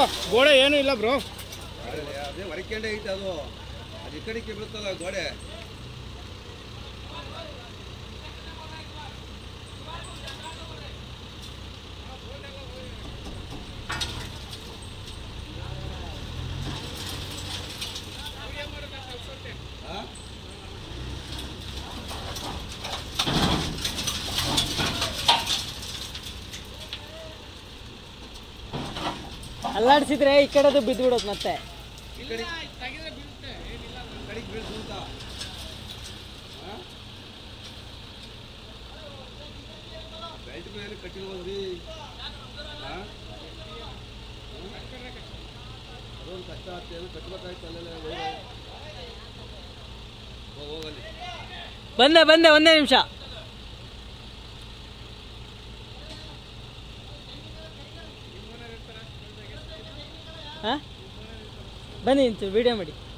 ಗೋಡೆ ಏನೂ ಇಲ್ಲ ಬ್ರೋ ಅದೇ ಹೊರಕೊಂಡೇ ಐತೆ ಅದು ಅದು ಈ ಕಡೆಗೆ ಬೀಳುತ್ತಲ್ಲ ಗೋಡೆ ಆ? ಅಲ್ಲಾಡ್ಸಿದ್ರೆ ಈ ಕಡೆದು ಬಿದ್ದು ಬಿಡೋದು ಮತ್ತೆ ಈ ಕಡೆ ಕಡೆಗೆ ಬೀಳ್ತು ಅಂತ ಆ? ಬೆಲ್ಟ್ ಬೇರೆ ಕಟ್ಟಿಲ್ವದ್ರಿ ಆ? ಅದೊಂದು ಕಷ್ಟ ಆಗ್ತದೆ ಕಟ್ಬೇಕಾಯ್ತು ಅಲ್ಲೆಲ್ಲ ಹೋಗು. ಹೋಗ್ ಹೋಗಲ್ಲಿ ಬಂದೆ ಬಂದೆ ಒಂದೇ ನಿಮಿಷ ಹಾ ಬನ್ನಿ ಇಂಚು ವಿಡಿಯೋ ಮಾಡಿ